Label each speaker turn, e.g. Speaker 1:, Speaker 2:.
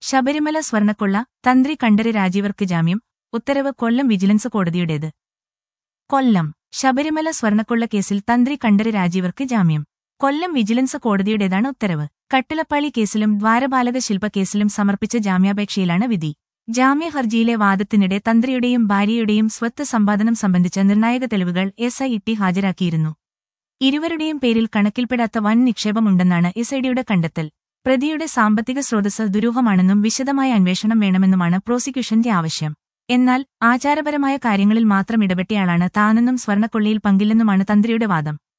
Speaker 1: ശബരിമല സ്വർണക്കൊള്ള തന്ത്രി കണ്ഠര് രാജീവർക്ക് ജാമ്യം ഉത്തരവ് കൊല്ലം വിജിലൻസ് കോടതിയുടേത് കൊല്ലം ശബരിമല സ്വർണക്കൊള്ള കേസിൽ തന്ത്രി കണ്ഠര് രാജീവർക്ക് ജാമ്യം കൊല്ലം വിജിലൻസ് കോടതിയുടേതാണ് ഉത്തരവ് കട്ടിലപ്പാളി കേസിലും ദ്വാരപാലക ശില്പ കേസിലും സമർപ്പിച്ച ജാമ്യാപേക്ഷയിലാണ് വിധി ജാമ്യ ഹർജിയിലെ വാദത്തിനിടെ തന്ത്രിയുടെയും ഭാര്യയുടെയും സ്വത്ത് സമ്പാദനം സംബന്ധിച്ച നിർണായക തെളിവുകൾ എസ് ഐ ഇട്ടി ഹാജരാക്കിയിരുന്നു ഇരുവരുടെയും പേരിൽ കണക്കിൽപ്പെടാത്ത വൻ നിക്ഷേപമുണ്ടെന്നാണ് എസ് ഐ ഡിയുടെ കണ്ടെത്തൽ പ്രതിയുടെ സാമ്പത്തിക സ്രോതസ് ദുരൂഹമാണെന്നും വിശദമായ അന്വേഷണം വേണമെന്നുമാണ് പ്രോസിക്യൂഷന്റെ ആവശ്യം എന്നാൽ ആചാരപരമായ കാര്യങ്ങളിൽ മാത്രം ഇടപെട്ടയാളാണ് താനെന്നും സ്വർണക്കൊള്ളിയിൽ പങ്കില്ലെന്നുമാണ് തന്ത്രിയുടെ വാദം